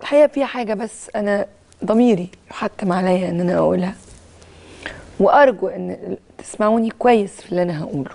الحقيقه في حاجه بس انا ضميري يحتم عليا ان انا اقولها وارجو ان تسمعوني كويس في اللي انا هقوله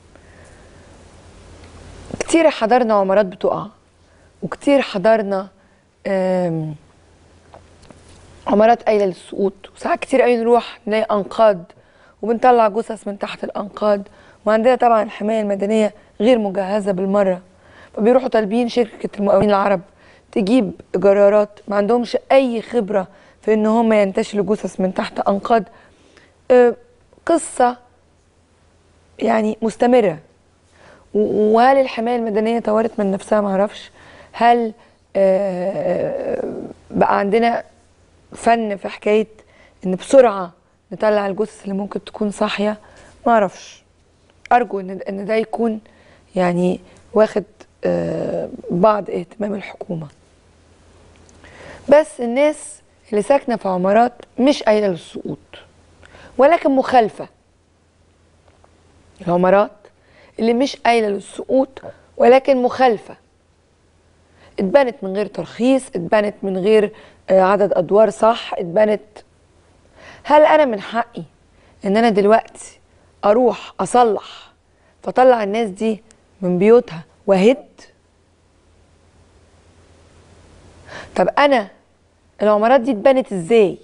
كتير حضرنا عمارات بتقع وكتير حضرنا آم، عمارات قايله للسقوط وساعات كتير قوي نروح نلاقي انقاض وبنطلع جثث من تحت الانقاض وعندنا طبعا الحمايه المدنيه غير مجهزه بالمره فبيروحوا طالبين شركه المقاولين العرب تجيب جرارات ما عندهمش اي خبره في ان هم ينتشلوا جثث من تحت انقاض آه، قصه يعني مستمره و- وهل الحمايه المدنيه طورت من نفسها ما اعرفش هل آه، بقى عندنا فن في حكايه ان بسرعه نطلع الجثث اللي ممكن تكون صاحيه ما اعرفش ارجو ان ان ده يكون يعني واخد آه، بعض اهتمام الحكومه بس الناس اللي ساكنه في عمارات مش قايله للسقوط ولكن مخالفه العمارات اللي مش قايله للسقوط ولكن مخالفه اتبنت من غير ترخيص اتبنت من غير آه، عدد ادوار صح اتبنت هل انا من حقي ان انا دلوقتي اروح اصلح فاطلع الناس دي من بيوتها واهد طب انا العمارات دي اتبنت ازاي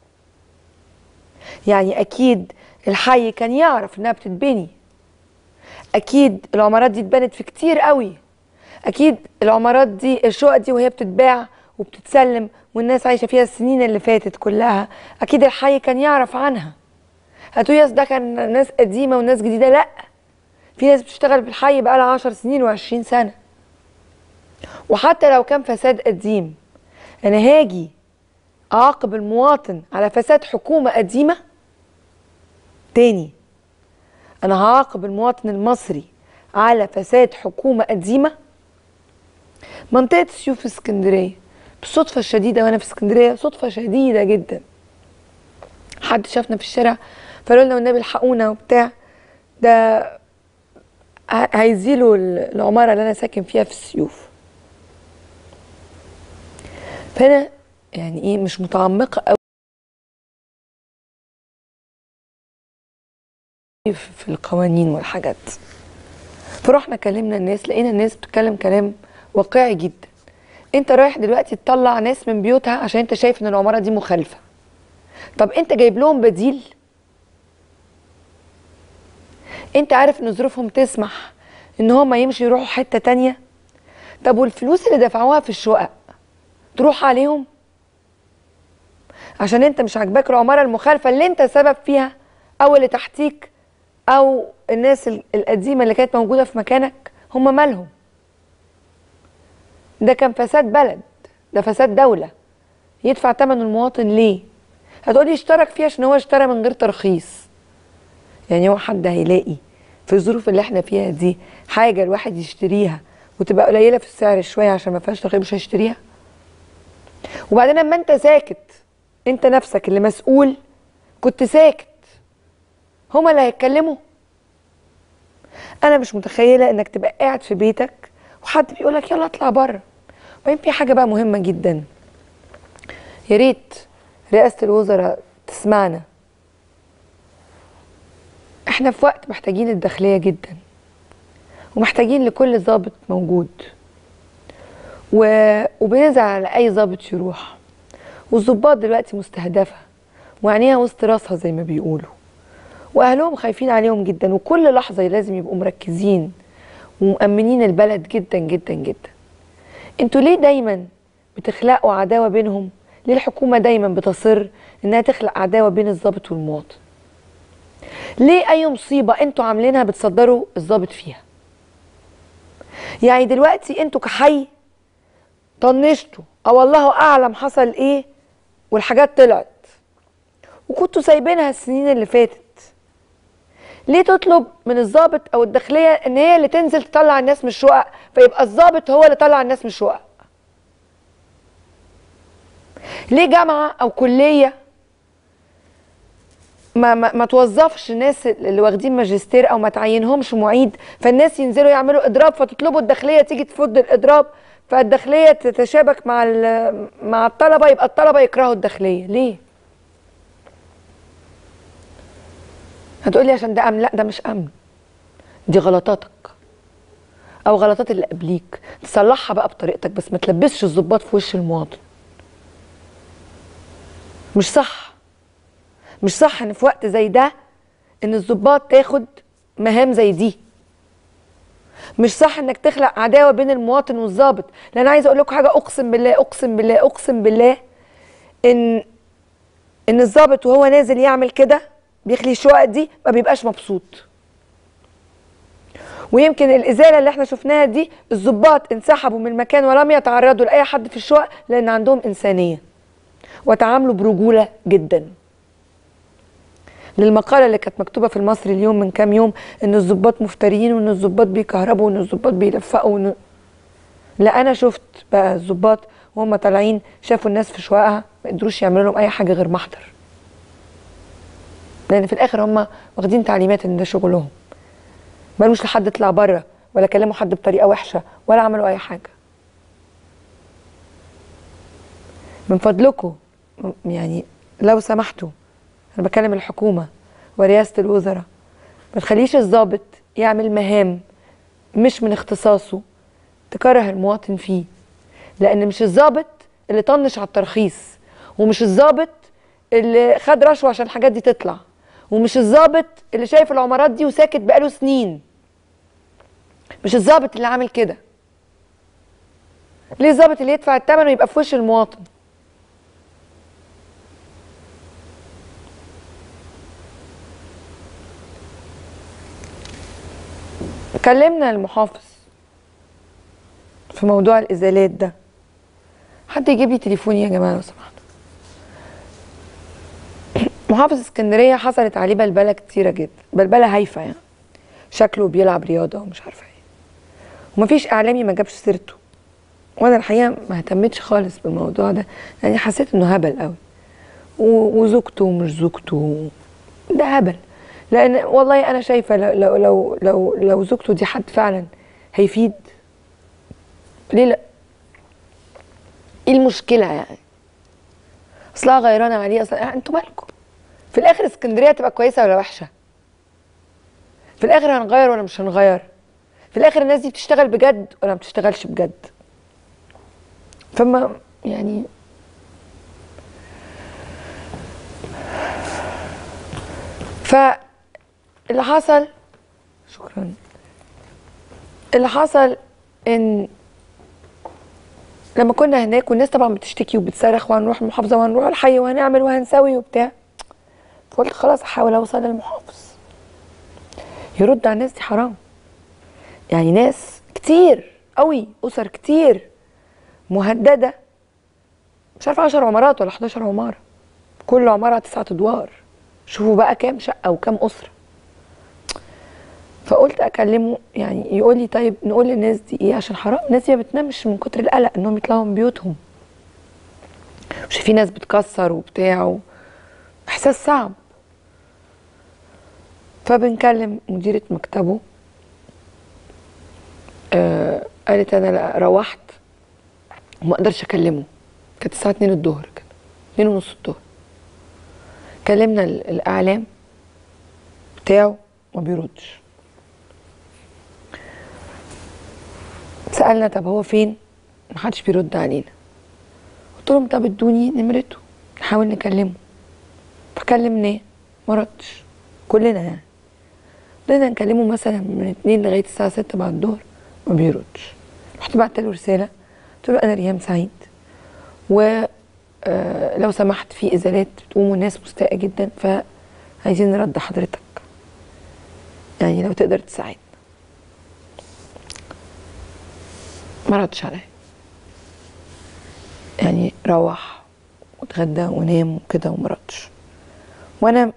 يعني اكيد الحي كان يعرف انها بتتبني اكيد العمارات دي اتبنت في كتير قوي اكيد العمارات دي الشقق دي وهي بتتباع وبتتسلم والناس عايشه فيها السنين اللي فاتت كلها اكيد الحي كان يعرف عنها هتقولي أصل ده كان ناس قديمه وناس جديده لا في ناس بتشتغل في الحي بقالها 10 سنين و20 سنه وحتى لو كان فساد قديم انا هاجي اعاقب المواطن على فساد حكومه قديمه تاني انا هعاقب المواطن المصري على فساد حكومه قديمه منطقه سيوف في اسكندريه بالصدفه الشديده وانا في اسكندريه صدفه شديده جدا حد شافنا في الشارع فقالوا لنا والنبي الحقونا وبتاع ده ه- هيزيلوا ال- العماره اللي انا ساكن فيها في السيوف فانا يعني ايه مش متعمقه قوي في في القوانين والحاجات فرحنا كلمنا الناس لقينا الناس بتتكلم كلام واقعي جدا انت رايح دلوقتي تطلع ناس من بيوتها عشان انت شايف ان العماره دي مخالفه طب انت جايب لهم بديل انت عارف ان ظروفهم تسمح ان هم يمشوا يروحوا حته تانية طب والفلوس اللي دفعوها في الشقق تروح عليهم عشان انت مش عاجباك العماره المخالفه اللي انت سبب فيها او اللي تحتيك او الناس ال- القديمه اللي كانت موجوده في مكانك هم مالهم ده كان فساد بلد ده فساد دوله يدفع ثمن المواطن ليه هتقولي اشترك فيه عشان هو اشترى من غير ترخيص يعني هو حد هيلاقي في الظروف اللي احنا فيها دي حاجه الواحد يشتريها وتبقى قليله في السعر شويه عشان ما فيهاش ترخيص مش هيشتريها وبعدين لما انت ساكت انت نفسك اللي مسؤول كنت ساكت هما اللي هيتكلموا انا مش متخيله انك تبقى قاعد في بيتك وحد بيقولك يلا اطلع بره وبعدين في حاجه بقى مهمه جدا يا ريت رئاسه الوزراء تسمعنا احنا في وقت محتاجين الداخليه جدا ومحتاجين لكل ضابط موجود و... وبنزعل على اي ضابط يروح والظباط دلوقتي مستهدفه وعينيها وسط راسها زي ما بيقولوا واهلهم خايفين عليهم جدا وكل لحظه لازم يبقوا مركزين ومأمنين البلد جدا جدا جدا انتوا ليه دايما بتخلقوا عداوه بينهم ليه الحكومه دايما بتصر انها تخلق عداوه بين الضابط والمواطن ليه اي مصيبه انتوا عاملينها بتصدروا الضابط فيها يعني دلوقتي انتوا كحي طنشتوا او الله اعلم حصل ايه والحاجات طلعت وكنتوا سايبينها السنين اللي فاتت ليه تطلب من الضابط او الداخليه ان هي اللي تنزل تطلع الناس من الشقق فيبقى الضابط هو اللي طلع الناس من الشقق ليه جامعه او كليه ما ما, ما توظفش الناس اللي واخدين ماجستير او ما تعينهمش معيد فالناس ينزلوا يعملوا اضراب فتطلبوا الداخليه تيجي تفض الاضراب فالداخليه تتشابك مع ال- مع الطلبه يبقى الطلبه يكرهوا الداخليه ليه هتقولي عشان ده امن لا ده مش امن دي غلطاتك او غلطات اللي قبليك تصلحها بقى بطريقتك بس ما تلبسش الضباط في وش المواطن مش صح مش صح ان في وقت زي ده ان الضباط تاخد مهام زي دي مش صح انك تخلق عداوه بين المواطن والضابط لان عايزه اقول لكم حاجه اقسم بالله اقسم بالله اقسم بالله ان ان الضابط وهو نازل يعمل كده بيخلي الشقق دي ما بيبقاش مبسوط ويمكن الازاله اللي احنا شفناها دي الضباط انسحبوا من المكان ولم يتعرضوا لاي حد في الشقق لان عندهم انسانيه وتعاملوا برجوله جدا للمقاله اللي كانت مكتوبه في المصري اليوم من كام يوم ان الضباط مفتريين وان الضباط بيكهربوا وان الضباط بيلفقوا وإن... لا انا شفت بقى الضباط وهم طالعين شافوا الناس في شققها ما قدروش يعملوا لهم اي حاجه غير محضر لان في الاخر هم واخدين تعليمات ان ده شغلهم مالوش لحد يطلع بره ولا كلموا حد بطريقه وحشه ولا عملوا اي حاجه من فضلكم يعني لو سمحتوا انا بكلم الحكومه ورئاسه الوزراء ما تخليش الضابط يعمل مهام مش من اختصاصه تكره المواطن فيه لان مش الضابط اللي طنش على الترخيص ومش الضابط اللي خد رشوه عشان الحاجات دي تطلع ومش الضابط اللي شايف العمارات دي وساكت بقاله سنين مش الضابط اللي عامل كده ليه الضابط اللي يدفع الثمن ويبقى في وش المواطن كلمنا المحافظ في موضوع الازالات ده حد يجيب لي تليفوني يا جماعه لو سمحتوا محافظ اسكندريه حصلت عليه بلبله كتيره جدا بلبله هايفه يعني شكله بيلعب رياضه ومش عارفه ايه ومفيش اعلامي ما جابش سيرته وانا الحقيقه ما اهتمتش خالص بالموضوع ده يعني حسيت انه هبل قوي و- وزوجته ومش زوجته ده هبل لان والله انا شايفه لو لو لو لو, لو زوجته دي حد فعلا هيفيد ليه لا ايه المشكله يعني اصلها غيرانه عليه اصلا يعني انتوا مالكم في الاخر اسكندريه تبقى كويسه ولا وحشه في الاخر هنغير ولا مش هنغير في الاخر الناس دي بتشتغل بجد ولا ما بتشتغلش بجد فما يعني فاللي حصل شكرا اللي حصل ان لما كنا هناك والناس طبعا بتشتكي وبتصرخ وهنروح المحافظه وهنروح الحي وهنعمل وهنسوي وبتاع فقلت خلاص احاول اوصل للمحافظ يرد على الناس دي حرام يعني ناس كتير قوي اسر كتير مهدده مش عارفه 10 عمارات ولا 11 عماره كل عماره تسعة ادوار شوفوا بقى كام شقه وكام اسره فقلت اكلمه يعني يقول لي طيب نقول للناس دي ايه عشان حرام الناس دي ما بتنامش من كتر القلق انهم يطلعوا من بيوتهم مش في ناس بتكسر وبتاع و- احساس صعب فبنكلم مديرة مكتبه آه قالت انا لا روحت وما اقدرش اكلمه كانت الساعه 2 الظهر كده 2 ونص الظهر كلمنا ال- الاعلام بتاعه ما بيردش سالنا طب هو فين محدش بيرد علينا قلت لهم طب ادوني نمرته نحاول نكلمه فكلمناه ما ردش كلنا يعني بدنا نكلمه مثلا من 2 لغايه الساعه 6 بعد الظهر ما بيردش رحت بعت له رساله قلت له انا ريهام سعيد و آه، لو سمحت في ازالات بتقوم والناس مستاءه جدا فعايزين نرد حضرتك يعني لو تقدر تساعدنا ما ردش عليا يعني روح واتغدى ونام وكده وما ردش وانا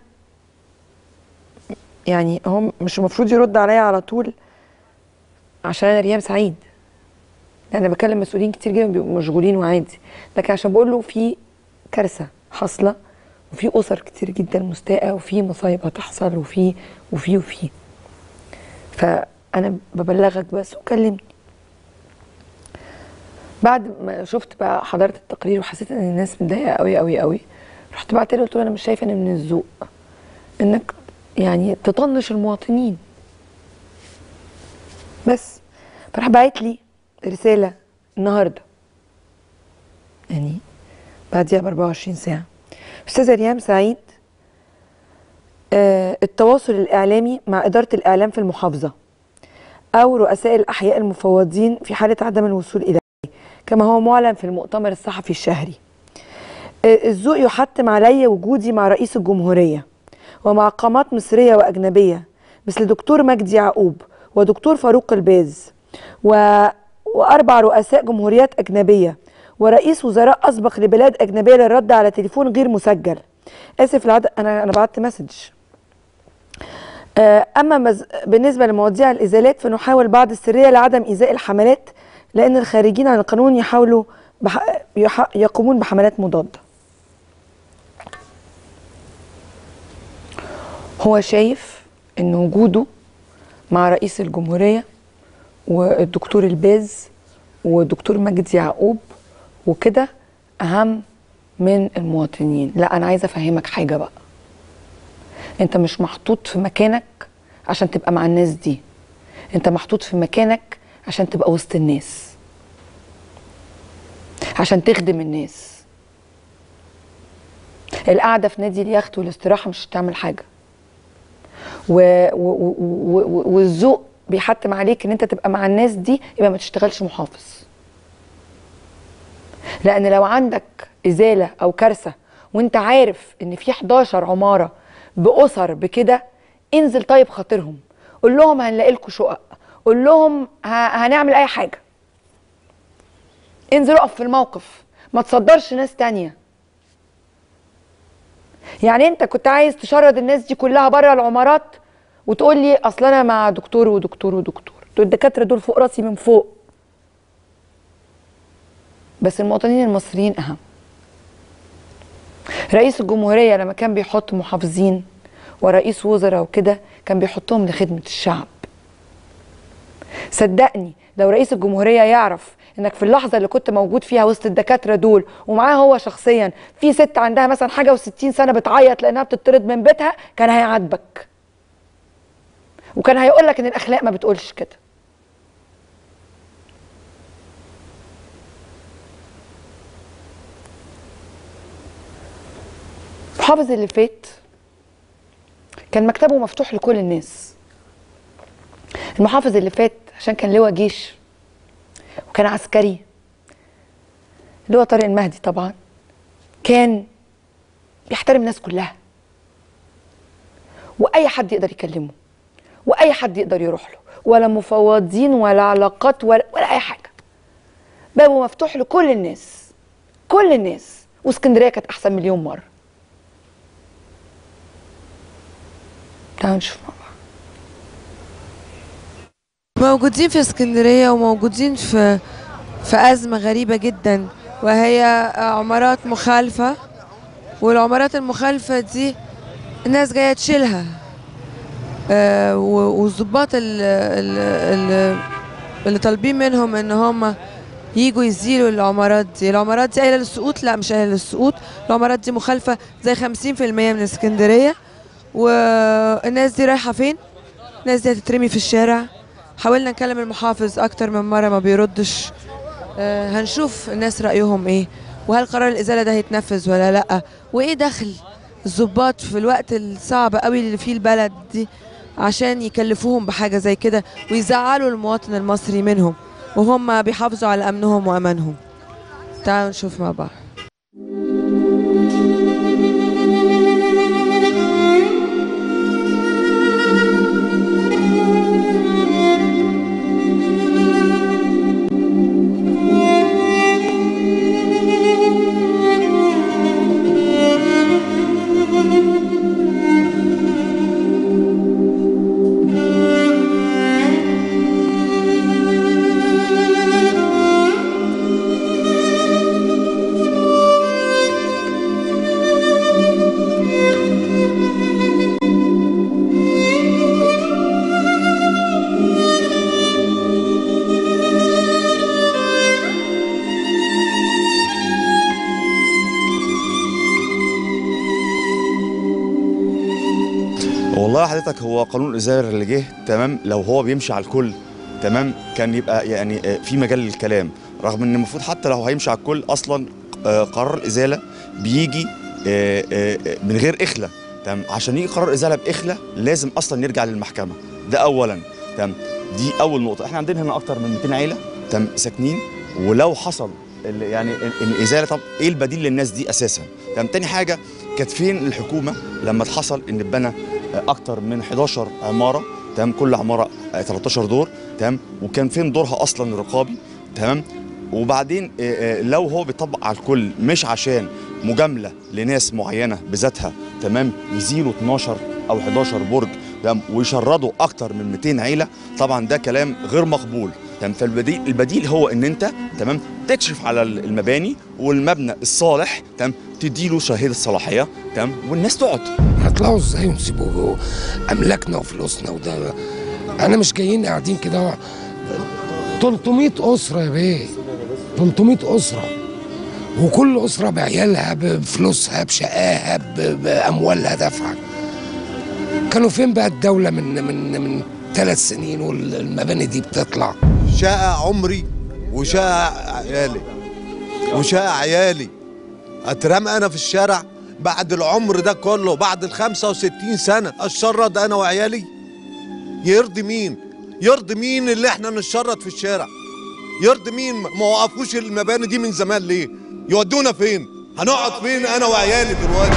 يعني هو مش المفروض يرد عليا على طول عشان انا ريام سعيد انا بكلم مسؤولين كتير جدا بيبقوا مشغولين وعادي لكن عشان بقول له في كارثه حاصله وفي اسر كتير جدا مستاءه وفي مصايب هتحصل وفي وفي وفي فانا ببلغك بس وكلمني بعد ما شفت بقى حضرت التقرير وحسيت ان الناس متضايقه قوي قوي قوي رحت بعت له قلت له انا مش شايفه ان من الذوق انك يعني تطنش المواطنين بس فراح باعت لي رساله النهارده يعني بعديها ب 24 ساعه استاذه ريام سعيد آه التواصل الاعلامي مع اداره الاعلام في المحافظه او رؤساء الاحياء المفوضين في حاله عدم الوصول اليه كما هو معلن في المؤتمر الصحفي الشهري آه، الذوق يحتم علي وجودي مع رئيس الجمهورية ومع قامات مصرية وأجنبية مثل دكتور مجدي يعقوب ودكتور فاروق الباز و... وأربع رؤساء جمهوريات أجنبية ورئيس وزراء أسبق لبلاد أجنبية للرد على تليفون غير مسجل آسف العدد أنا أنا بعت مسج آه، أما مز... بالنسبة لمواضيع الإزالات فنحاول بعض السرية لعدم إيذاء الحملات لأن الخارجين عن القانون يحاولوا بح... يح... يقومون بحملات مضادة هو شايف ان وجوده مع رئيس الجمهورية والدكتور الباز والدكتور مجدي يعقوب وكده اهم من المواطنين لا انا عايزه افهمك حاجه بقى انت مش محطوط في مكانك عشان تبقى مع الناس دي انت محطوط في مكانك عشان تبقى وسط الناس عشان تخدم الناس القعده في نادي اليخت والاستراحه مش هتعمل حاجه و- و- و- و- والذوق بيحتم عليك ان انت تبقى مع الناس دي يبقى ما تشتغلش محافظ لان لو عندك ازاله او كارثه وانت عارف ان في 11 عماره باسر بكده انزل طيب خاطرهم قول لهم هنلاقي لكم شقق قول لهم ه- هنعمل اي حاجه انزل اقف في الموقف ما تصدرش ناس تانية يعني انت كنت عايز تشرد الناس دي كلها بره العمارات وتقول لي اصل انا مع دكتور ودكتور ودكتور دول الدكاتره دول فوق راسي من فوق بس المواطنين المصريين اهم رئيس الجمهوريه لما كان بيحط محافظين ورئيس وزراء وكده كان بيحطهم لخدمه الشعب صدقني لو رئيس الجمهورية يعرف انك في اللحظة اللي كنت موجود فيها وسط الدكاترة دول ومعاه هو شخصيا في ست عندها مثلا حاجة وستين سنة بتعيط لانها بتطرد من بيتها كان هيعاتبك وكان هيقول لك ان الاخلاق ما بتقولش كده المحافظ اللي فات كان مكتبه مفتوح لكل الناس المحافظ اللي فات عشان كان لواء جيش وكان عسكري لواء طارق المهدي طبعا كان بيحترم الناس كلها واي حد يقدر يكلمه واي حد يقدر يروح له ولا مفوضين ولا علاقات ولا, ولا اي حاجه بابه مفتوح لكل الناس كل الناس واسكندريه كانت احسن مليون مره تعالوا نشوف مع بعض موجودين في اسكندرية وموجودين في في أزمة غريبة جدا وهي عمارات مخالفة والعمارات المخالفة دي الناس جاية تشيلها آه، و- والظباط ال- ال- ال- اللي طالبين منهم ان هم يجوا يزيلوا العمارات دي العمارات دي قايله للسقوط لا مش قايله للسقوط العمارات دي مخالفه زي 50% من اسكندريه والناس دي رايحه فين الناس دي هتترمي في الشارع حاولنا نكلم المحافظ اكتر من مره ما بيردش آه، هنشوف الناس رايهم ايه وهل قرار الازاله ده هيتنفذ ولا لا وايه دخل الضباط في الوقت الصعب قوي اللي فيه البلد دي عشان يكلفوهم بحاجه زي كده ويزعلوا المواطن المصري منهم وهم بيحافظوا على امنهم وامانهم تعالوا نشوف مع بعض والله حضرتك هو قانون الازاله اللي جه تمام لو هو بيمشي على الكل تمام كان يبقى يعني آه، في مجال للكلام رغم ان المفروض حتى لو هيمشي على الكل اصلا آه، قرار الازاله بيجي آه، آه، آه، من غير اخله تمام عشان يجي قرار ازاله باخله لازم اصلا يرجع للمحكمه ده اولا تمام دي اول نقطه احنا عندنا هنا اكتر من 200 عيله تمام ساكنين ولو حصل ال- يعني ال- الازاله طب ايه البديل للناس دي اساسا تمام تاني حاجه كانت فين الحكومه لما اتحصل ان اتبنى آه، اكتر من 11 عماره تمام كل عماره آه، 13 دور تمام وكان فين دورها اصلا الرقابي تمام وبعدين آه، آه، لو هو بيطبق على الكل مش عشان مجامله لناس معينه بذاتها تمام يزيلوا 12 او 11 برج تمام ويشردوا اكتر من 200 عيله طبعا ده كلام غير مقبول تمام فالبديل البديل هو ان انت تمام تكشف على المباني والمبنى الصالح تمام تديله شهاده صلاحيه تمام والناس تقعد هيطلعوا ازاي ونسيبوا املاكنا وفلوسنا وده انا مش جايين قاعدين كده 300 اسره يا بيه 300 اسره وكل اسره بعيالها بفلوسها بشقاها ب- باموالها دافعه كانوا فين بقى الدوله من من من ثلاث سنين والمباني دي بتطلع شقة عمري وشقة عيالي وشقة عيالي اترمى انا في الشارع بعد العمر ده كله بعد ال 65 سنة اتشرد انا وعيالي يرضي مين يرضي مين اللي احنا نتشرد في الشارع يرضي مين ما وقفوش المباني دي من زمان ليه يودونا فين هنقعد فين انا وعيالي دلوقتي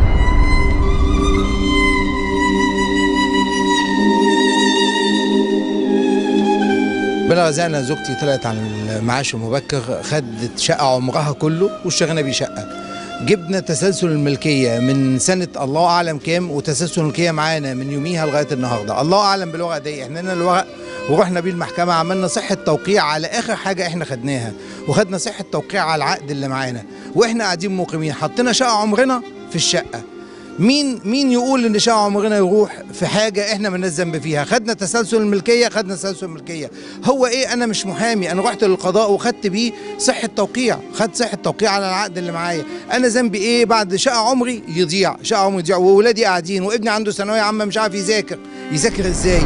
ربنا رزقنا زوجتي طلعت على المعاش المبكر خدت شقة عمرها كله واشتغلنا بيه شقة جبنا تسلسل الملكية من سنة الله أعلم كام وتسلسل الملكية معانا من يوميها لغاية النهاردة الله أعلم بالورق ده احنا لنا الورق ورحنا بيه المحكمة عملنا صحة توقيع على آخر حاجة احنا خدناها وخدنا صحة توقيع على العقد اللي معانا واحنا قاعدين مقيمين حطينا شقة عمرنا في الشقة مين مين يقول ان شقه عمرنا يروح في حاجه احنا مالناش ذنب فيها خدنا تسلسل الملكيه خدنا تسلسل الملكيه هو ايه انا مش محامي انا رحت للقضاء وخدت بيه صحه توقيع خدت صحه توقيع على العقد اللي معايا انا ذنبي ايه بعد شقه عمري يضيع شقه عمري يضيع وولادي قاعدين وابني عنده ثانويه عامه مش عارف يذاكر يذاكر ازاي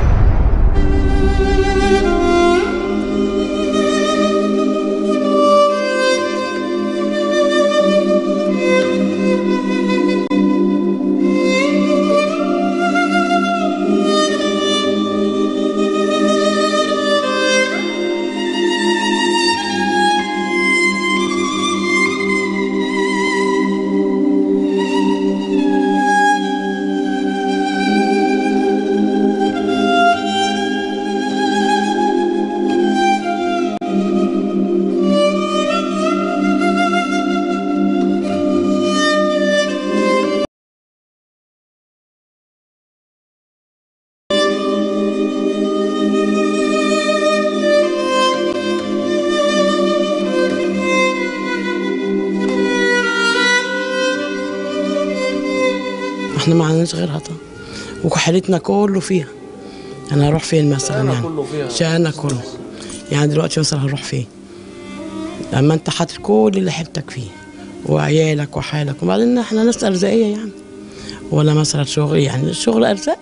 احنا ما عندناش غيرها طبعا وحالتنا كله فيها انا هروح فين مثلا يعني شقانا كله يعني دلوقتي مثلا هنروح فين لما انت حاطط كل اللي حيلتك فيه وعيالك وحالك وبعدين احنا ناس ارزاقيه يعني ولا مثلا شغل يعني الشغل ارزاقي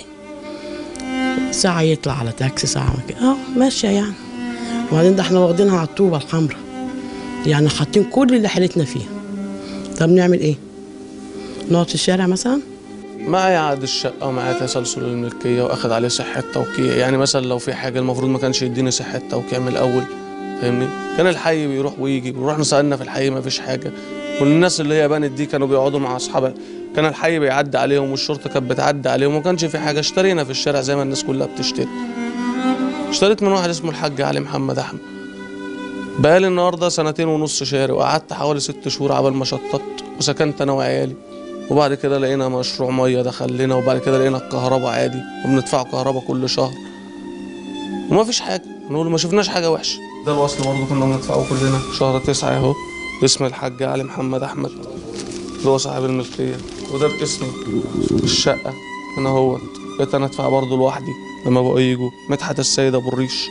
ساعة يطلع على تاكسي ساعة كده اه ماشية يعني وبعدين ده احنا واخدينها على الطوبة الحمراء يعني حاطين كل اللي حيلتنا فيها طب نعمل ايه؟ نقعد في الشارع مثلا؟ معايا عقد الشقة ومعايا تسلسل الملكية واخد عليه صحة توقيع يعني مثلا لو في حاجة المفروض ما كانش يديني صحة توقيع من الأول فاهمني كان الحي بيروح ويجي ورحنا سألنا في الحي ما فيش حاجة والناس اللي هي بانت دي كانوا بيقعدوا مع أصحابها كان الحي بيعدي عليهم والشرطة كانت بتعدي عليهم وما كانش في حاجة اشترينا في الشارع زي ما الناس كلها بتشتري اشتريت من واحد اسمه الحاج علي محمد أحمد بقالي النهاردة سنتين ونص شاري وقعدت حوالي ست شهور عبال ما شطبت وسكنت أنا وعيالي وبعد كده لقينا مشروع ميه دخل لنا وبعد كده لقينا الكهرباء عادي وبندفع كهرباء كل شهر وما فيش حاجه نقول ما شفناش حاجه وحشه ده الوصل برضه كنا بندفعه كلنا شهر تسعة اهو باسم الحاج علي محمد احمد اللي هو صاحب الملكيه وده باسمي الشقه هنا اهوت بقيت انا ادفع برضه لوحدي لما بقوا يجوا مدحت السيد ابو الريش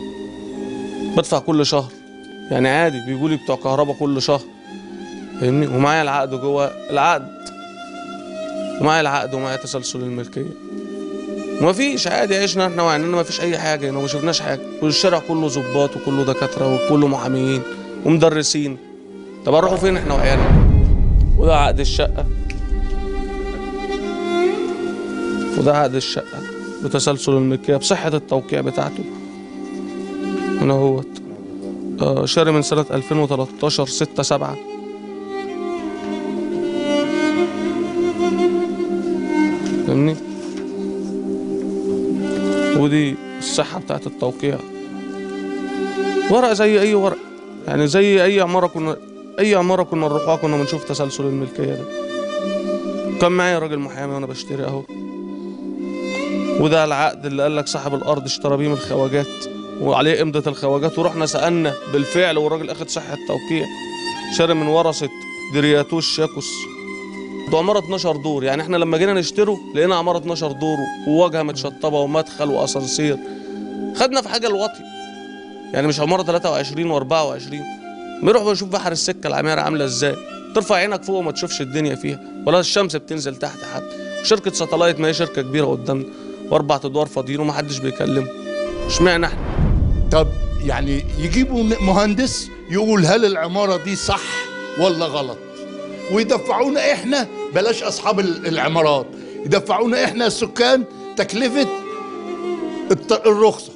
بدفع كل شهر يعني عادي بيجوا لي بتوع كهرباء كل شهر فاهمني ومعايا العقد جوه العقد ومعايا العقد ومعايا تسلسل الملكيه ما فيش عادي عشنا احنا وعيننا ما فيش اي حاجه هنا وما شفناش حاجه والشارع كله ظباط وكله دكاتره وكله محاميين ومدرسين طب هنروحوا فين احنا وعيالنا وده عقد الشقه وده عقد الشقه بتسلسل الملكيه بصحه التوقيع بتاعته هنا هوت آه شاري من سنه 2013 6 7 فاهمني ودي الصحة بتاعت التوقيع ورق زي أي ورق يعني زي أي عمارة كنا أي عمارة كنا نروحها كنا بنشوف تسلسل الملكية ده كان معايا راجل محامي وأنا بشتري أهو وده العقد اللي قال لك صاحب الأرض اشترى بيه من الخواجات وعليه إمضة الخواجات ورحنا سألنا بالفعل والراجل أخد صحة توقيع شاري من ورثة درياتوش شاكوس ده عمارة 12 دور يعني احنا لما جينا نشتره لقينا عمارة 12 دور وواجهة متشطبة ومدخل واسانسير خدنا في حاجة الواطي يعني مش عمارة 23 و24 بنروح بنشوف بحر السكة العمارة عاملة ازاي ترفع عينك فوق وما تشوفش الدنيا فيها ولا الشمس بتنزل تحت حد شركة ساتلايت ما هي شركة كبيرة قدامنا واربع ادوار فاضيين ومحدش بيكلمه اشمعنى احنا طب يعني يجيبوا مهندس يقول هل العمارة دي صح ولا غلط ويدفعونا احنا بلاش اصحاب ال- العمارات يدفعونا احنا السكان تكلفة الط- الرخصة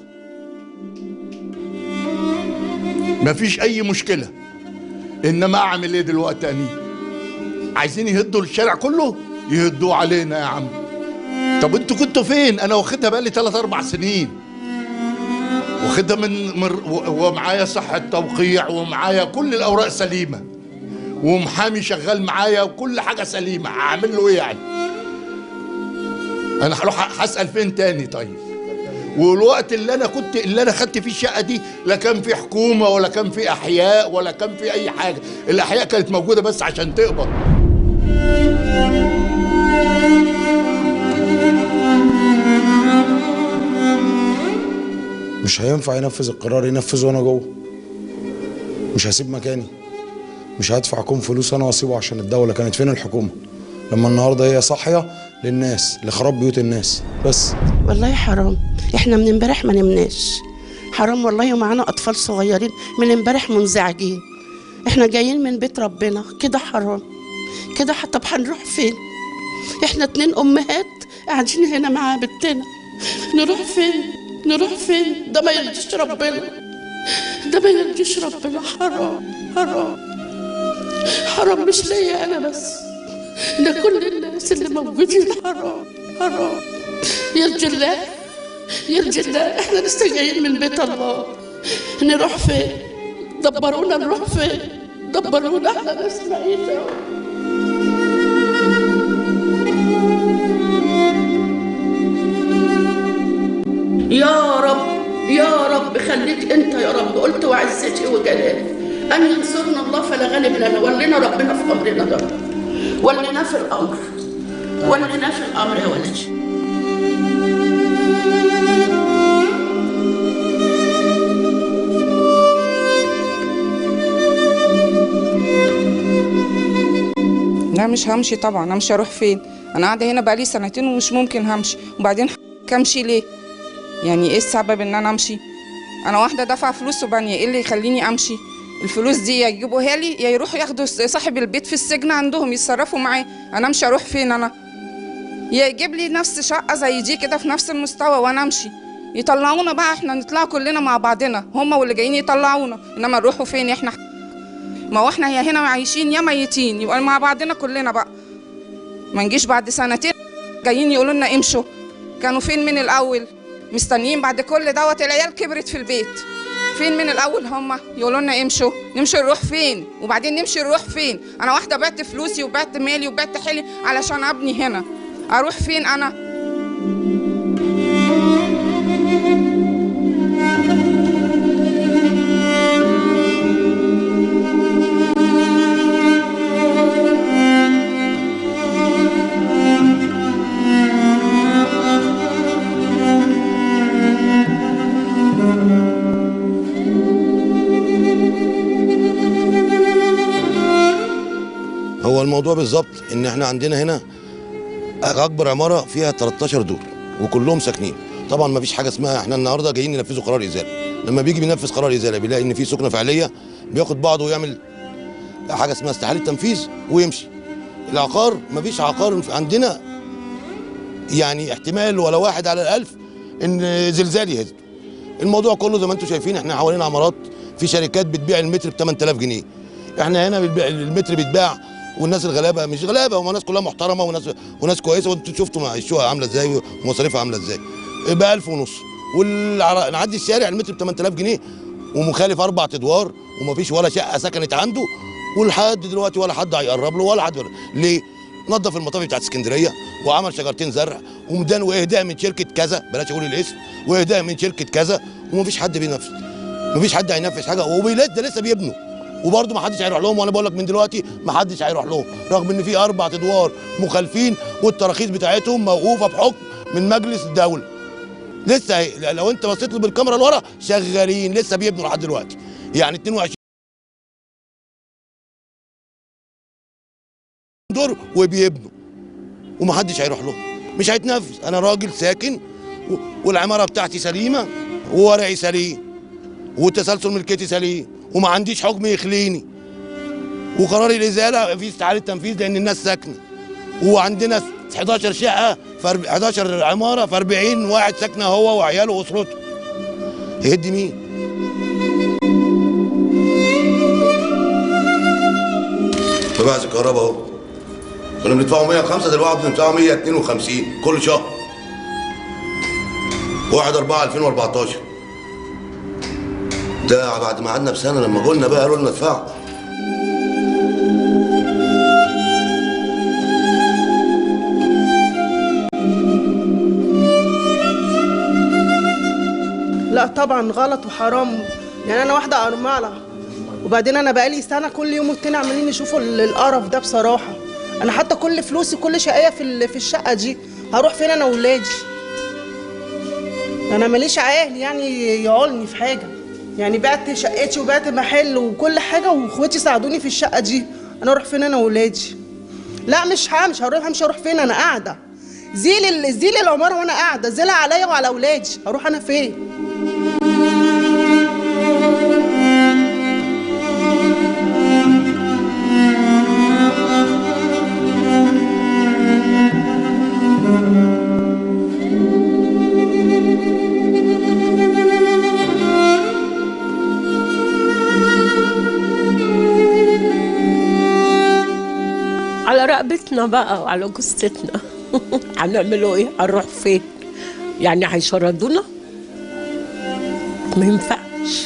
مفيش اي مشكلة انما اعمل ايه دلوقتي اني عايزين يهدوا الشارع كله يهدوه علينا يا عم طب انتوا كنتوا فين انا واخدها بقالي 3 4 سنين واخدها من, من و- ومعايا صحة توقيع ومعايا كل الاوراق سليمة ومحامي شغال معايا وكل حاجة سليمة هعمل له ايه يعني انا هروح هسأل فين تاني طيب والوقت اللي انا كنت اللي انا خدت فيه الشقه دي لا كان في حكومه ولا كان في احياء ولا كان في اي حاجه الاحياء كانت موجوده بس عشان تقبض مش هينفع ينفذ القرار ينفذه وانا جوه مش هسيب مكاني مش هدفع كوم فلوس انا واسيبه عشان الدوله كانت فين الحكومه لما النهارده هي صاحيه للناس لخراب بيوت الناس بس والله حرام احنا من امبارح ما نمناش حرام والله ومعانا اطفال صغيرين من امبارح منزعجين احنا جايين من بيت ربنا كده حرام كده ح- طب هنروح فين احنا اتنين امهات قاعدين هنا مع بنتنا نروح فين نروح فين ده ما يرضيش ربنا ده ما يرضيش ربنا حرام حرام حرام مش ليا انا بس ده كل الناس اللي موجودين حرام حرام يرجي الله يرجي الله احنا لسه جايين من بيت الله نروح فين دبرونا نروح فين دبرونا احنا ناس معيشة يا رب يا رب خليك انت يا رب قلت وعزتي وجلالي ان ينصرنا الله فلا غالب لنا ولنا ربنا في امرنا ده ولنا في الامر ولنا في الامر يا ولدي لا مش همشي طبعا همشي اروح فين انا قاعده هنا بقالي سنتين ومش ممكن همشي وبعدين همشي ليه يعني ايه السبب ان انا امشي انا واحده دافعه فلوس وبانيه ايه اللي يخليني امشي الفلوس دي يا يجيبوها لي يا يروحوا ياخدوا صاحب البيت في السجن عندهم يتصرفوا معاه انا امشي اروح فين انا يا يجيب لي نفس شقه زي دي كده في نفس المستوى وانا امشي يطلعونا بقى احنا نطلع كلنا مع بعضنا هما واللي جايين يطلعونا انما نروحوا فين احنا ما هو احنا يا هنا عايشين يا ميتين يبقى مع بعضنا كلنا بقى ما نجيش بعد سنتين جايين يقولوا لنا امشوا كانوا فين من الاول مستنيين بعد كل دوت العيال كبرت في البيت فين من الاول هما يقولوا لنا امشوا نمشي نروح فين وبعدين نمشي نروح فين انا واحده بعت فلوسي وبعت مالي وبعت حلي علشان ابني هنا اروح فين انا هو الموضوع بالظبط ان احنا عندنا هنا اكبر عماره فيها 13 دور وكلهم ساكنين طبعا ما فيش حاجه اسمها احنا النهارده جايين ننفذوا قرار ازاله لما بيجي بينفذ قرار ازاله بيلاقي ان في سكنه فعليه بياخد بعضه ويعمل حاجه اسمها استحاله تنفيذ ويمشي العقار ما فيش عقار عندنا يعني احتمال ولا واحد على الألف ان زلزال يهز الموضوع كله زي ما انتم شايفين احنا حوالين عمارات في شركات بتبيع المتر ب 8000 جنيه احنا هنا بتبيع المتر بيتباع والناس الغلابه مش غلابه هم ناس كلها محترمه وناس وناس كويسه وانتوا شفتوا مع الشقق عامله ازاي ومصاريفها عامله ازاي ب 1000 ونص ونعدي الشارع المتر ب 8000 جنيه ومخالف اربع ادوار ومفيش ولا شقه سكنت عنده ولحد دلوقتي ولا حد هيقرب له ولا حد ليه؟ نظف المطافي بتاعت اسكندريه وعمل شجرتين زرع ومدان واهداء من شركه كذا بلاش اقول الاسم واهداء من شركه كذا ومفيش حد بينفذ مفيش حد هينفذ حاجه وبيلاد ده لسه بيبنوا وبرضه ما حدش هيروح لهم وانا بقول لك من دلوقتي ما حدش هيروح لهم رغم ان في اربع ادوار مخالفين والتراخيص بتاعتهم موقوفه بحكم من مجلس الدوله لسه هي لو انت بصيت له بالكاميرا لورا شغالين لسه بيبنوا لحد دلوقتي يعني 22 دور وبيبنوا ومحدش هيروح لهم مش هيتنفذ انا راجل ساكن و- والعماره بتاعتي سليمه وورقي سليم وتسلسل ملكيتي سليم وما عنديش حكم يخليني وقرار الازاله في استعاده تنفيذ لان الناس ساكنه وعندنا 11 شقه في أرب- 11 عماره في 40 واحد ساكنه هو وعياله واسرته هيدي مين؟ مباحث الكهرباء اهو كنا بندفعوا 105 دلوقتي بندفعوا 152 كل شهر 1 4 2014 ده بعد ما قعدنا بسنه لما قلنا بقى قالوا لنا ادفعوا لا طبعا غلط وحرام يعني انا واحده ارمله وبعدين انا بقالي سنه كل يوم والتاني عمالين يشوفوا ال- القرف ده بصراحه انا حتى كل فلوسي كل شقيه في ال- في الشقه دي هروح فين انا وولادي انا ماليش عيال يعني يعولني في حاجه يعني بعت شقتي وبعت محل وكل حاجه واخواتي ساعدوني في الشقه دي انا اروح فين انا وولادي لا مش همشي هروح همشي اروح فين انا قاعده زيل ال- زيل العماره وانا قاعده زيلها عليا وعلى اولادي هروح انا فين على رقبتنا بقى وعلى جثتنا هنعملوا ايه هنروح فين يعني هيشردونا ما ينفعش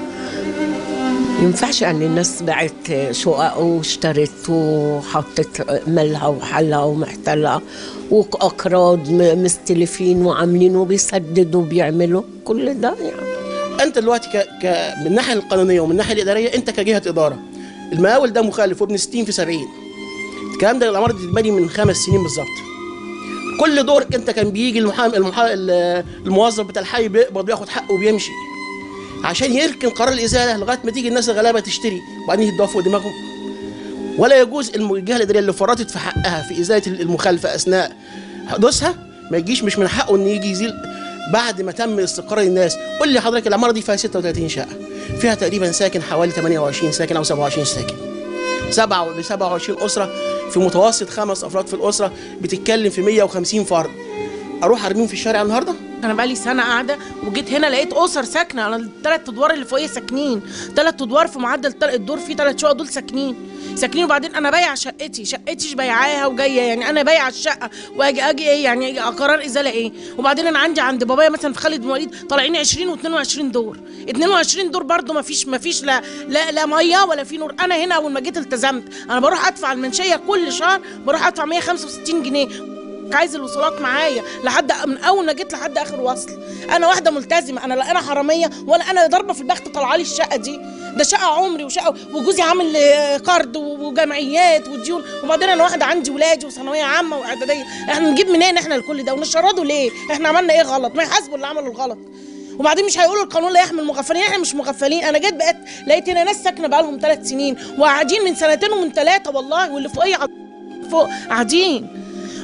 ينفعش ان الناس باعت شقق واشترت وحطت مالها وحلها ومحتلها واقراض م- مستلفين وعاملين وبيسددوا وبيعملوا كل ده يعني انت دلوقتي ك... ك... من الناحيه القانونيه ومن الناحيه الاداريه انت كجهه اداره المقاول ده مخالف وابن 60 في 70 الكلام ده العماره دي تتبني من خمس سنين بالظبط كل دور انت كان بيجي المحامي المحا... ال- الموظف بتاع الحي بيقبض بياخد حقه وبيمشي عشان يركن قرار الازاله لغايه ما تيجي الناس الغلابه تشتري وبعدين يدوا فوق دماغهم ولا يجوز الم- الجهه الاداريه اللي فرطت في حقها في ازاله المخالفه اثناء حدوثها ما يجيش مش من حقه ان يجي يزيل بعد ما تم استقرار الناس قول لي حضرتك العماره دي فيها 36 شقه فيها تقريبا ساكن حوالي 28 ساكن او 27 ساكن سبعة ب 27 اسره في متوسط خمس افراد في الاسره بتتكلم في 150 فرد اروح ارميهم في الشارع النهارده انا بقالي سنه قاعده وجيت هنا لقيت اسر ساكنه على الثلاث ادوار اللي فوقيه ساكنين ثلاث ادوار في معدل تل- الدور فيه ثلاث شقق دول ساكنين ساكنين وبعدين انا بايعه شقتي شقتي بايعاها وجايه يعني انا بايعه الشقه واجي اجي ايه يعني قرار ازاله ايه وبعدين انا عندي عند بابايا مثلا في خالد بن وليد طالعين 20 و22 دور 22 دور برضو ما فيش ما فيش لا لا, لا ميه ولا في نور انا هنا اول ما جيت التزمت انا بروح ادفع المنشيه كل شهر بروح ادفع 165 جنيه عايز الوصولات معايا لحد من اول ما جيت لحد اخر وصل انا واحده ملتزمه انا لا انا حراميه ولا انا ضاربه في البخت طالعه لي الشقه دي ده شقه عمري وشقه وجوزي عامل آه، قرض وجمعيات وديون وبعدين انا واحده عندي ولادي وثانويه عامه واعداديه احنا نجيب منين احنا لكل ده ونشرده ليه احنا عملنا ايه غلط ما يحاسبوا اللي عملوا الغلط وبعدين مش هيقولوا القانون لا يحمي المغفلين احنا مش مغفلين انا جيت بقيت لقيت هنا ناس ساكنه بقالهم ثلاث سنين وقاعدين من سنتين ومن ثلاثه والله واللي فوقيه فوق قاعدين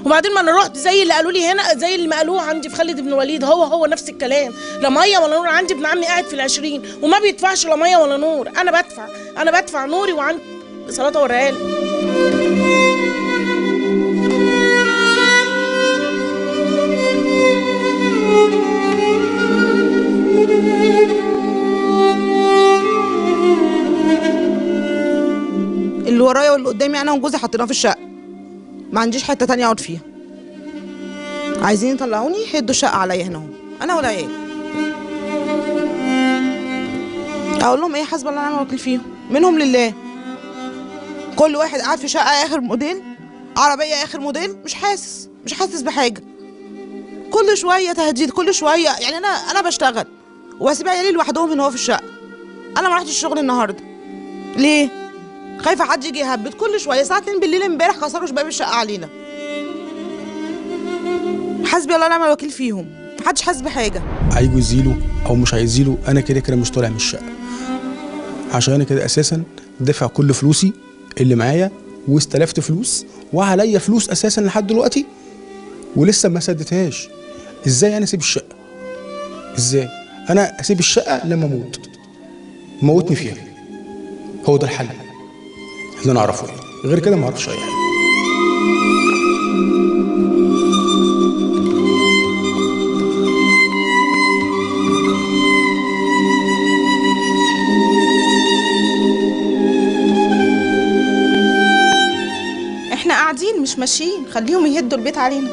وبعدين ما انا رحت زي اللي قالوا لي هنا زي اللي ما قالوه عندي في خالد بن الوليد هو هو نفس الكلام لا ميه ولا نور عندي ابن عمي قاعد في العشرين وما بيدفعش لا ميه ولا نور انا بدفع انا بدفع نوري وعندي صلاه اوريها لك اللي ورايا واللي قدامي انا وجوزي حطيناه في الشقه ما عنديش حته تانية اقعد فيها عايزين يطلعوني هدوا الشقه عليا هنا اهو انا والعيال اقول لهم ايه حسب الله ونعم الوكيل فيهم منهم لله كل واحد قاعد في شقه اخر موديل عربيه اخر موديل مش حاسس مش حاسس بحاجه كل شويه تهديد كل شويه يعني انا انا بشتغل واسيب عيالي لوحدهم هنا هو في الشقه انا ما رحتش الشغل النهارده ليه خايفه حد يجي يهبط كل شويه الساعه 2 بالليل امبارح كسروا شباب الشقه علينا حسبي الله ونعم الوكيل فيهم محدش حاسس بحاجه هيجوا يزيلوا او مش هيزيلوا انا كده كده مش طالع من الشقه عشان انا كده اساسا دافع كل فلوسي اللي معايا واستلفت فلوس وعليا فلوس اساسا لحد دلوقتي ولسه ما سدتهاش ازاي انا اسيب الشقه ازاي انا اسيب الشقه لما اموت موتني فيها هو ده الحل اللي انا اعرفه يعني. غير كده ما اعرفش اي حاجه احنا قاعدين مش ماشيين خليهم يهدوا البيت علينا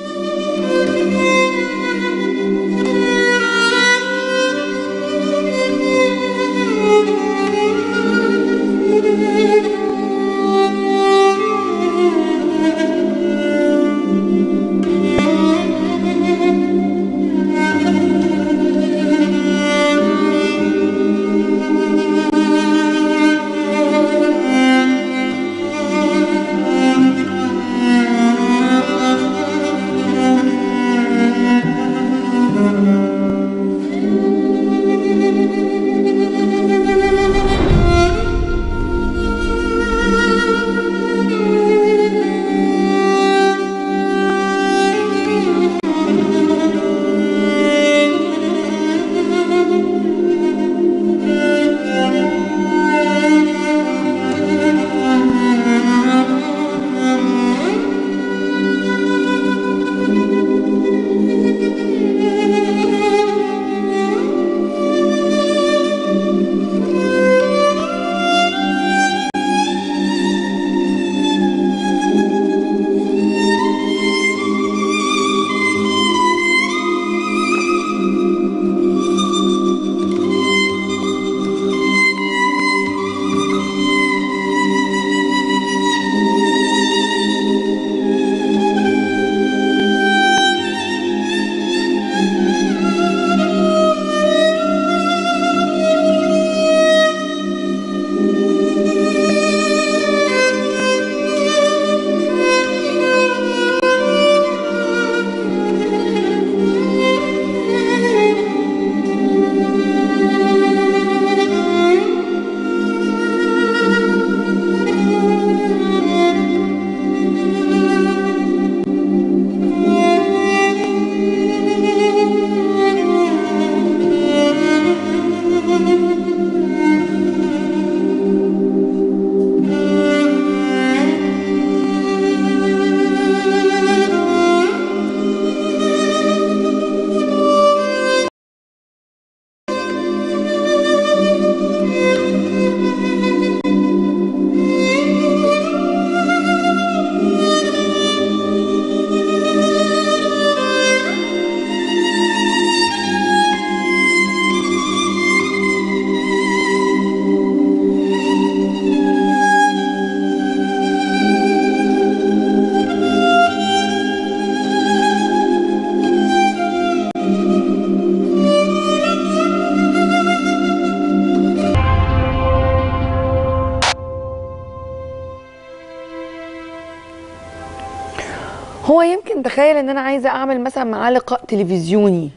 هو يمكن تخيل ان انا عايزه اعمل مثلا معاه لقاء تلفزيوني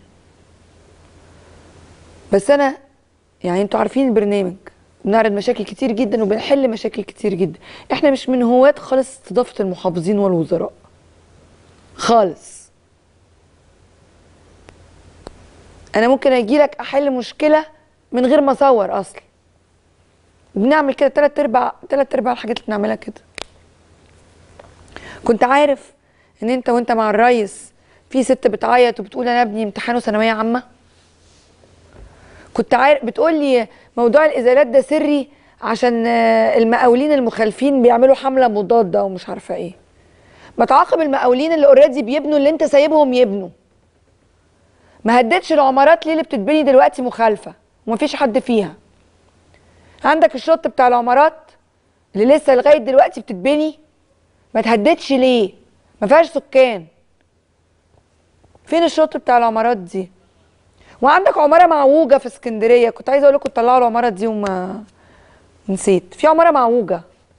بس انا يعني انتوا عارفين البرنامج بنعرض مشاكل كتير جدا وبنحل مشاكل كتير جدا احنا مش من هواة خالص استضافه المحافظين والوزراء خالص انا ممكن اجي لك احل مشكله من غير ما اصور اصلا بنعمل كده تلات ارباع تلات ارباع الحاجات اللي بنعملها كده كنت عارف ان انت وانت مع الريس في ست بتعيط وبتقول انا ابني امتحانه ثانويه عامه كنت عارف بتقول لي موضوع الازالات ده سري عشان آه، المقاولين المخالفين بيعملوا حمله مضاده ومش عارفه ايه ما تعاقب المقاولين اللي اوريدي بيبنوا اللي انت سايبهم يبنوا ما هددش العمارات ليه اللي بتتبني دلوقتي مخالفه ومفيش حد فيها عندك الشط بتاع العمارات اللي لسه لغايه دلوقتي بتتبني ما تهددش ليه ما فيهاش سكان فين الشط بتاع العمارات دي وعندك عماره معوجه في اسكندريه كنت عايزه اقول لكم تطلعوا العماره دي وما نسيت في عماره معوجه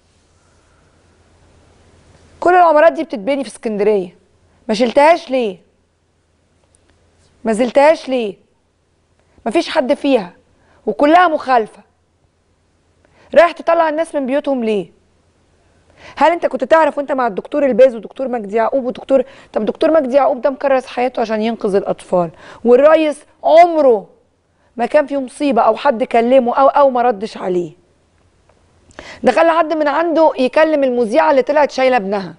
كل العمارات دي بتتبني في اسكندريه ما شلتهاش ليه ما زلتهاش ليه مفيش حد فيها وكلها مخالفه رايح تطلع الناس من بيوتهم ليه هل انت كنت تعرف وانت مع الدكتور الباز ودكتور مجدي يعقوب ودكتور طب دكتور مجدي يعقوب ده مكرس حياته عشان ينقذ الاطفال والريس عمره ما كان في مصيبه او حد كلمه او او ما ردش عليه ده خلى حد من عنده يكلم المذيعه اللي طلعت شايله ابنها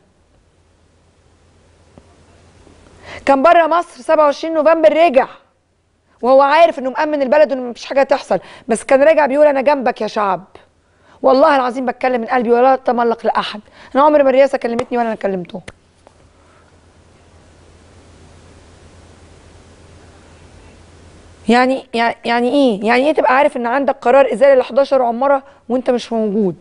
كان بره مصر 27 نوفمبر رجع وهو عارف انه مأمن البلد وان مفيش حاجه تحصل بس كان راجع بيقول انا جنبك يا شعب والله العظيم بتكلم من قلبي ولا اتملق لاحد انا عمري ما الرئاسه كلمتني ولا انا كلمته يعني يعني يعني ايه يعني ايه تبقى عارف ان عندك قرار ازاله ل 11 عماره وانت مش موجود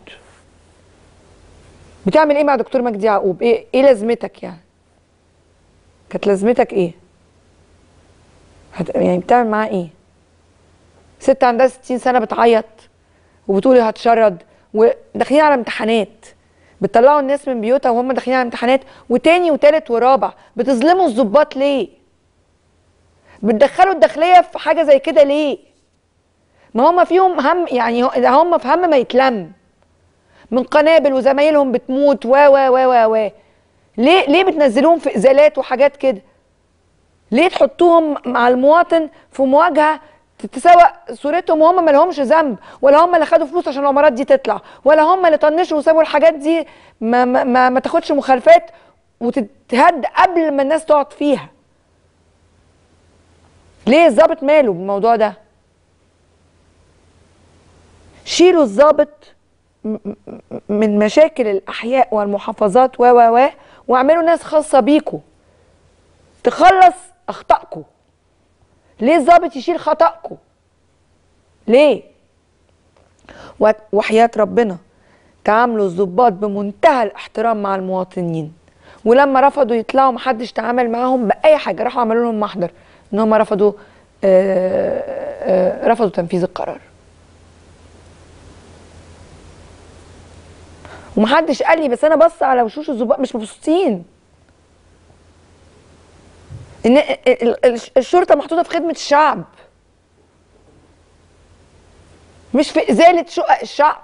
بتعمل ايه مع دكتور مجدي يعقوب ايه ايه لازمتك يعني كانت لازمتك ايه هت... يعني بتعمل معاه ايه ست عندها 60 سنه بتعيط وبتقولي هتشرد وداخلين على امتحانات بتطلعوا الناس من بيوتها وهم داخلين على امتحانات وتاني وتالت ورابع بتظلموا الضباط ليه بتدخلوا الداخليه في حاجه زي كده ليه ما هم فيهم هم يعني ده هم في هم ما يتلم من قنابل وزمايلهم بتموت و و و و و ليه ليه بتنزلوهم في ازالات وحاجات كده ليه تحطوهم مع المواطن في مواجهه تتسوق صورتهم وهم ما لهمش ذنب ولا هم اللي خدوا فلوس عشان العمارات دي تطلع ولا هم اللي طنشوا وسابوا الحاجات دي ما ما ما, ما تاخدش مخالفات وتتهد قبل ما الناس تقعد فيها ليه الظابط ماله بالموضوع ده شيلوا الظابط م- م- من مشاكل الاحياء والمحافظات و و و واعملوا ناس خاصه بيكوا تخلص اخطائكم ليه الظابط يشيل خطأكم ليه و- وحياة ربنا تعاملوا الضباط بمنتهى الاحترام مع المواطنين ولما رفضوا يطلعوا محدش تعامل معاهم بأي حاجة راحوا عملوا لهم محضر ان هم رفضوا آه، آه، رفضوا تنفيذ القرار ومحدش قال لي بس انا بص على وشوش الضباط مش مبسوطين ان ال- ال- الشرطه محطوطه في خدمه الشعب مش في ازاله شقق الشعب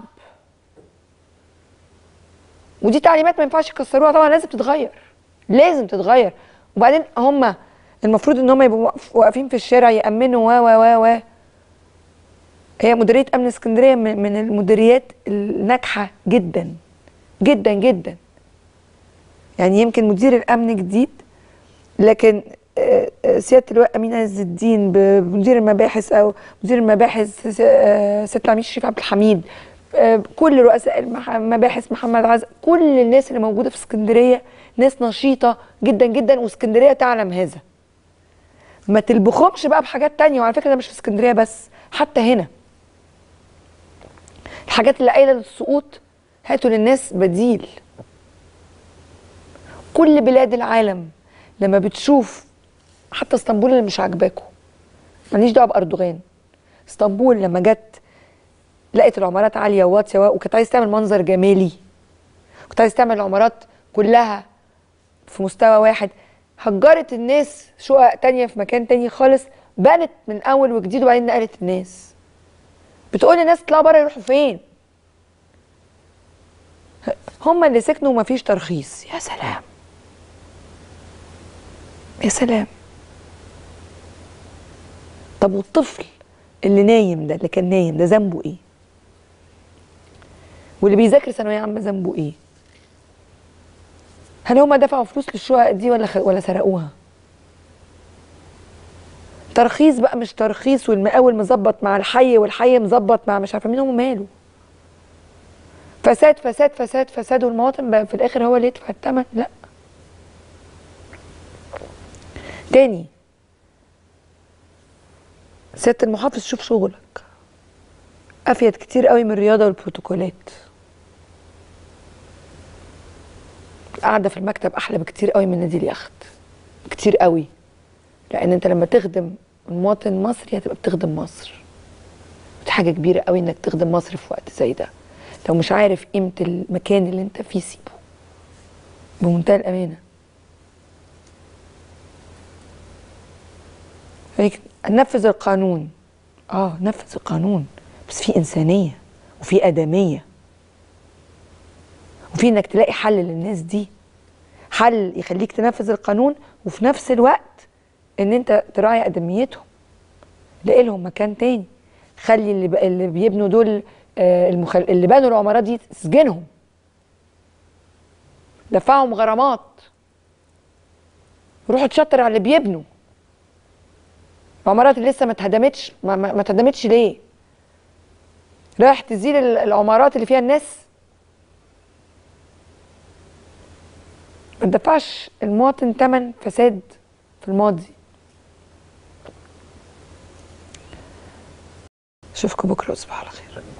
ودي تعليمات ما ينفعش يكسروها طبعا لازم تتغير لازم تتغير وبعدين هم المفروض ان هم يبقوا واقف- واقفين في الشارع يامنوا و و و و هي مديريه امن اسكندريه من من المديريات الناجحه جدا جدا جدا يعني يمكن مدير الامن جديد لكن آه، آه، سياده اللواء امين عز الدين بمدير المباحث او مدير المباحث س- آه، سياده العميد شريف عبد الحميد آه، كل رؤساء المح- المباحث محمد عز كل الناس اللي موجوده في اسكندريه ناس نشيطه جدا جدا واسكندريه تعلم هذا ما تلبخهمش بقى بحاجات تانية وعلى فكره ده مش في اسكندريه بس حتى هنا الحاجات اللي قايله للسقوط هاتوا للناس بديل كل بلاد العالم لما بتشوف حتى اسطنبول اللي مش عاجباكم ماليش دعوه باردوغان اسطنبول لما جت لقت العمارات عاليه وواطيه وكانت عايز تعمل منظر جمالي كنت عايز تعمل العمارات كلها في مستوى واحد هجرت الناس شقق تانية في مكان تاني خالص بنت من اول وجديد وبعدين نقلت الناس بتقول للناس اطلعوا بره يروحوا فين هم اللي سكنوا ومفيش ترخيص يا سلام يا سلام طب والطفل اللي نايم ده اللي كان نايم ده ذنبه ايه واللي بيذاكر ثانويه عامه ذنبه ايه هل هما دفعوا فلوس للشقق دي ولا خ... ولا سرقوها ترخيص بقى مش ترخيص والمقاول مظبط مع الحي والحي مظبط مع مش عارفه مين هم ماله فساد فساد فساد فساد والمواطن بقى في الاخر هو اللي يدفع الثمن لا تاني سيادة المحافظ شوف شغلك افيد كتير قوي من الرياضه والبروتوكولات قاعده في المكتب احلى بكتير قوي من نادي اليخت كتير قوي لان انت لما تخدم المواطن المصري هتبقى بتخدم مصر دي حاجه كبيره قوي انك تخدم مصر في وقت زي ده لو مش عارف قيمه المكان اللي انت فيه سيبه بمنتهى الامانه هيك نفذ القانون اه نفذ القانون بس في انسانيه وفي ادميه وفي انك تلاقي حل للناس دي حل يخليك تنفذ القانون وفي نفس الوقت ان انت تراعي ادميتهم لاقي لهم مكان تاني خلي اللي, ب... اللي بيبنوا دول آه المخل... اللي بنوا العمارات دي تسجنهم دفعهم غرامات روحوا تشطر على اللي بيبنوا العمارات اللي لسه ما اتهدمتش ما, ما, ما اتهدمتش ليه رايح تزيل ال- العمارات اللي فيها الناس ما تدفعش المواطن ثمن فساد في الماضي اشوفكم بكره تصبحوا على خير